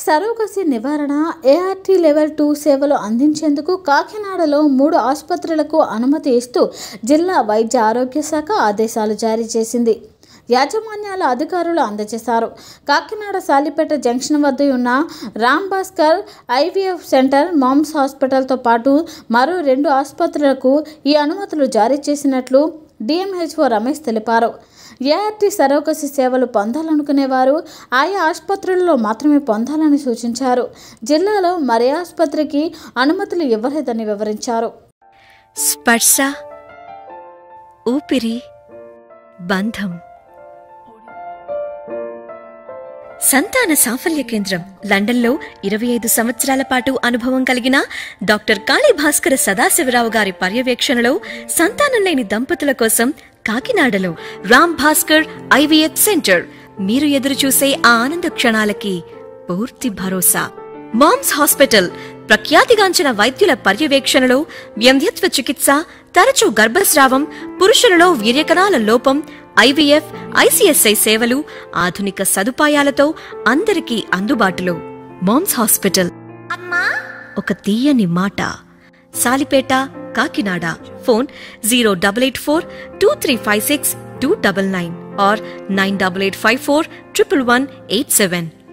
surrogacy నివారణ ART level two సేవలు అందించేందుకు కాకినాడలో మూడు ఆసుపత్రులకు అనుమతి ఇస్తూ జిల్లా వైద్య ఆరోగ్య శాఖ ఆదేశాలు జారీ చేసింది యాజమాన్యాల అధికారులు అందజేశారు కాకినాడ సాలిపేట జంక్షన్ వద్ద ఉన్న Ram Bhaskar IVF centre moms హాస్పిటల్తో పాటు మరో రెండు ఆసుపత్రులకు ఈ అనుమతులు జారీ చేసినట్లు డిఎంహెచ్ఓ రమేష్ తెలిపారు ఏఆర్టీ సరోగసి సేవలు పొందాలనుకునేవారు ఆయా ఆసుపత్రుల్లో మాత్రమే పొందాలని సూచించారు జిల్లాలో మరే ఆసుపత్రికి అనుమతులు ఇవ్వలేదని వివరించారు స్పర్శ ఊపిరి బంధం సంతాన సాఫల్య కేంద్రం లండన్లో ఇరవై ఐదు సంవత్సరాల పాటు అనుభవం కలిగిన డాక్టర్ కాళీ భాస్కర సదాశివరావు గారి పర్యవేక్షణలో సంతానం లేని దంపతుల కోసం కాకినాడలో రామ్ భాస్కర్ ఐవీఎఫ్ సెంటర్ మీరు ఎదురు చూసే ఆ ఆనంద క్షణాలకి పూర్తి భరోసా మామ్స్ హాస్పిటల్ ప్రఖ్యాతిగాంచిన వైద్యుల పర్యవేక్షణలో వ్యంధ్యత్వ చికిత్స తరచూ గర్భస్రావం పురుషులలో వీర్యకణాల లోపం ఐవీఎఫ్ ఐసీఎస్ఐ సేవలు ఆధునిక సదుపాయాలతో అందరికీ అందుబాటులో మామ్స్ హాస్పిటల్ ఒక తీయని మాట Salipeta Kakinada phone zero double eight four two three five six two double nine or nine double eight five four triple one eight seven